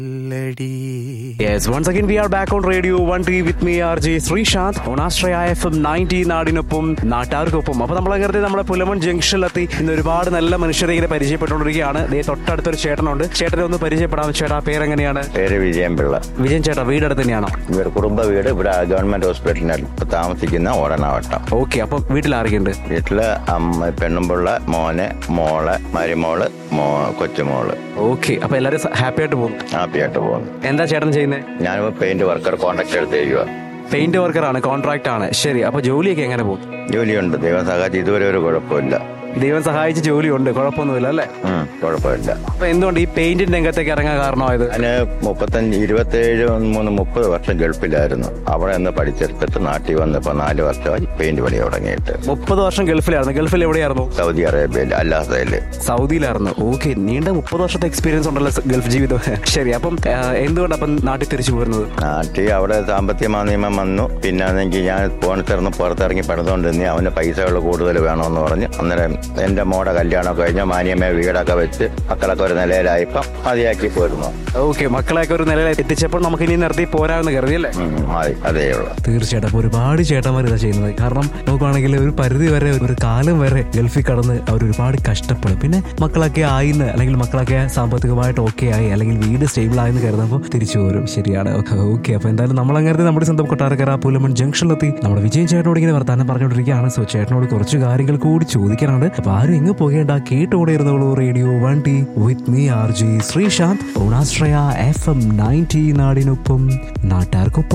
Yes, once again we are back on Radio 1T with me RJ Sreesanth on Astraya FM 90 നാടിനൊപ്പം നാട്ടാർക്കൊപ്പം അപ്പൊ നമ്മൾ അങ്ങനെ നമ്മുടെ പുലമൺ ജംഗ്ഷനിലെത്തി ഇന്ന് ഒരുപാട് നല്ല മനുഷ്യരെ ഇങ്ങനെ പരിചയപ്പെട്ടുകൊണ്ടിരിക്കുകയാണ് ദേ തൊട്ടടുത്തൊരു ചേട്ടനുണ്ട് ചേട്ടനെ ഒന്ന് പരിചയപ്പെടാം ചേട്ടാ പേരെങ്ങനെയാണ് പേര് വിജയൻ പിള്ള വിജയൻ ചേട്ടാ വീടടുത്ത് തന്നെയാണോ ഇവർ കുടുംബ വീട് ഇവിടെ ഗവൺമെന്റ് ഹോസ്പിറ്റലിൽ താമസിക്കുന്ന ഓടനാവട്ടം ഓക്കെ അപ്പം വീട്ടിൽ ആരൊക്കെയുണ്ട് വീട്ടില് അമ്മ പെണ്ണുമ്പിള്ള മോന് മോള് മരുമോള് മോ കൊച്ചുമോള് ഓക്കെ അപ്പൊ എല്ലാവരും ഹാപ്പി ആയിട്ട് പോകും ഹാപ്പിയായിട്ട് പോകുന്നു എന്താ ചേട്ടൻ ചെയ്യുന്നത് ഞാനിപ്പോ പെയിന്റ് വർക്കർ കോൺട്രാക്ട് എടുത്ത് ചെയ്യുക പെയിന്റ് വർക്കർ ആണ് കോൺട്രാക്ട് ആണ് ശരി അപ്പൊ ജോലിയൊക്കെ എങ്ങനെ പോകും ജോലിയുണ്ട് ദൈവം സഹായിച്ച് ഇതുവരെ ഒരു കുഴപ്പമില്ല ദൈവം സഹായിച്ച് ജോലിയുണ്ട് കുഴപ്പമൊന്നുമില്ല അല്ലേ ഉം, കുഴപ്പമില്ല അപ്പൊ എന്തുകൊണ്ട് ഈ പെയിന്റിന്റെ രംഗത്തേക്ക് ഇറങ്ങാൻ കാരണമായത് ഞാന് മുപ്പത്തഞ്ച് ഇരുപത്തേഴ് മൂന്ന് മുപ്പത് വർഷം ഗൾഫിലായിരുന്നു അവിടെ നിന്ന് പഠിച്ചെടുത്തിട്ട് നാട്ടിൽ വന്നപ്പോ നാല് വർഷമായി പെയിന്റ് പണി തുടങ്ങിയിട്ട് മുപ്പത് വർഷം ഗൾഫിലായിരുന്നു ഗൾഫിൽ എവിടെയായിരുന്നു സൗദി അറേബ്യയിൽ അല്ലാത്തതില് സൗദിയിലായിരുന്നു ഓക്കെ നീണ്ട മുപ്പത് വർഷത്തെ എക്സ്പീരിയൻസ് ഉണ്ടല്ലോ സ- ഗൾഫ് ജീവിതം ശരി അപ്പം ആ, എന്തുകൊണ്ട് അപ്പം നാട്ടിൽ തിരിച്ചു പോരുന്നത് നാട്ടിൽ അവിടെ സാമ്പത്തിക മാന്ദ്യമം വന്നു പിന്നെ ആണെങ്കിൽ ഞാൻ പോണിത്തിറന്ന് പുറത്തിറങ്ങി പണിതുകൊണ്ടിരുന്നേ അവന് പൈസകൾ കൂടുതൽ വേണമെന്ന് പറഞ്ഞ് അന്നേരം എന്റെ മോടെ കല്യാണം കഴിഞ്ഞ മാന്യമേ വീടൊക്കെ വെച്ച് മക്കളൊക്കെ ഒരു നിലയിലായപ്പം മതിയാക്കി പോരുന്നു ഓക്കെ മക്കളെയൊക്കെ ഒരു നിലയിൽ എത്തിച്ചപ്പോൾ നമുക്ക് ഇനി നിർത്തി പോരാമെന്ന് കരുതി അല്ലേ ഉം, മതി അതേ ഉള്ളൂ തീർച്ചയായിട്ടും അപ്പോൾ ഒരുപാട് ചേട്ടന്മാർ ഇതാ ചെയ്യുന്നത് കാരണം നോക്കുവാണെങ്കിൽ ഒരു പരിധി വരെ ഒരു കാലം വരെ ഗൾഫിൽ കടന്ന് അവർ ഒരുപാട് കഷ്ടപ്പെടും പിന്നെ മക്കളൊക്കെ ആയിന്ന് അല്ലെങ്കിൽ മക്കളൊക്കെ സാമ്പത്തികമായിട്ട് ഓക്കെ ആയി അല്ലെങ്കിൽ വീട് സ്റ്റേബിൾ ആയെന്ന് കരുതുമ്പോൾ തിരിച്ചു പോരും ശരിയാണ് ഓക്കെ അപ്പോൾ എന്തായാലും നമ്മൾ അങ്ങനെ നമ്മുടെ സ്വന്തം കൊട്ടാരക്കര പുലമൺ ജംഗ്ഷനിലെത്തി നമ്മുടെ വിജയൻ ചേട്ടനോട് ഇങ്ങനെ വർത്താനം പറഞ്ഞുകൊണ്ടിരിക്കുകയാണ് സോ ചേട്ടനോട് കുറച്ച് കാര്യങ്ങൾ കൂടി ചോദിക്കാനുണ്ട് അപ്പോൾ ആരും എങ്ങ് പോകേണ്ട കേട്ടോടെ ഇരുന്നോളൂ radio one T with me R J Sreesanth ഓണാശ്രയ എഫ് എം നയൻറ്റി നാടിനൊപ്പം നാട്ടാർക്കൊപ്പം